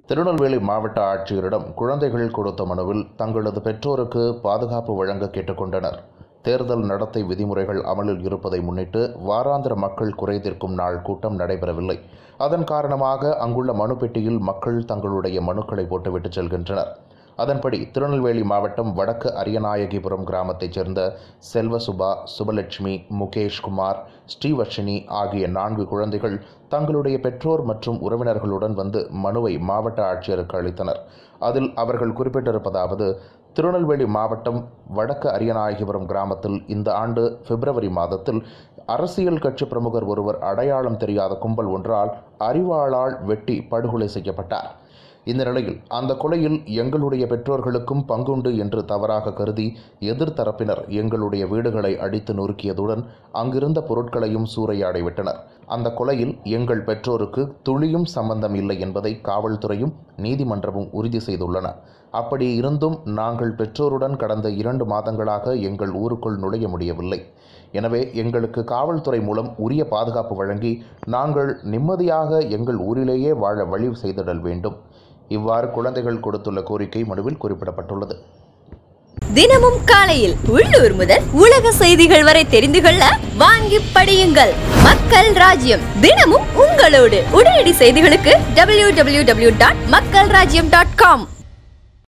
திருநெல்வேலி மாவட்ட ஆட்சியரிடம் குழந்தைகள் கொடுத்த மனுவில் தங்களது பெற்றோருக்கு பாதுகாப்பு வழங்க கேட்டுக்கொண்டனர் தேர்தல் நடத்தை விதிமுறைகள் அமலில் இருப்பதை முன்னிட்டு வாராந்திர மக்கள் குறை தீர்க்கும் நாள் கூட்டம் நடைபெறவில்லை அதன் காரணமாக அங்குள்ள மனு பெட்டியில் மக்கள் தங்களுடைய மனுக்களை போட்டுவிட்டு செல்கின்றனர் அதன்படி திருநெல்வேலி மாவட்டம் வடக்கு அரியநாயகிபுரம் கிராமத்தைச் சேர்ந்த செல்வசுபா சுபலட்சுமி முகேஷ்குமார் ஸ்ரீவர்ஷினி ஆகிய நான்கு குழந்தைகள் தங்களுடைய பெற்றோர் மற்றும் உறவினர்களுடன் வந்து மனுவை மாவட்ட ஆட்சியருக்கு அளித்தனர் அதில் அவர்கள் குறிப்பிட்டிருப்பதாவது திருநெல்வேலி மாவட்டம் வடக்கு அரியநாயகிபுரம் கிராமத்தில் இந்த ஆண்டு பிப்ரவரி மாதத்தில் அரசியல் கட்சி பிரமுகர் ஒருவர் அடையாளம் தெரியாத கும்பல் ஒன்றால் அறிவாளால் வெட்டி படுகொலை செய்யப்பட்டார் இந்த நிலையில் அந்த கொலையில் எங்களுடைய பெற்றோர்களுக்கும் பங்குண்டு என்று தவறாக கருதி எதிர்த்தரப்பினர் எங்களுடைய வீடுகளை அடித்து நொறுக்கியதுடன் அங்கிருந்த பொருட்களையும் சூறையாடி விட்டனர் அந்த கொலையில் எங்கள் பெற்றோருக்கு துளியும் சம்பந்தம் இல்லை என்பதை காவல்துறையும் நீதிமன்றமும் உறுதி செய்துள்ளன அப்படி இருந்தும் நாங்கள் பெற்றோருடன் கடந்த இரண்டு மாதங்களாக எங்கள் ஊருக்குள் நுழைய முடியவில்லை எனவே எங்களுக்கு காவல்துறை மூலம் உரிய பாதுகாப்பு வழங்கி நாங்கள் நிம்மதியாக எங்கள் ஊரிலேயே வாழ வழி செய்திடல் வேண்டும் இவ்வாறு குழந்தைகள் கொடுத்துள்ள கோரிக்கை மனுவில் குறிப்பிடப்பட்டுள்ளது தினமும் காலையில் உள்ளூர் முதல் உலக செய்திகள் வரை தெரிந்து கொள்ள வாங்கி படியுங்கள் மக்கள் ராஜ்யம் தினமும் உங்களோடு உடனடி செய்திகளுக்கு www.மக்கள்ராஜ்யம்.com டாட் மக்கள் ராஜ்யம் டாட் காம்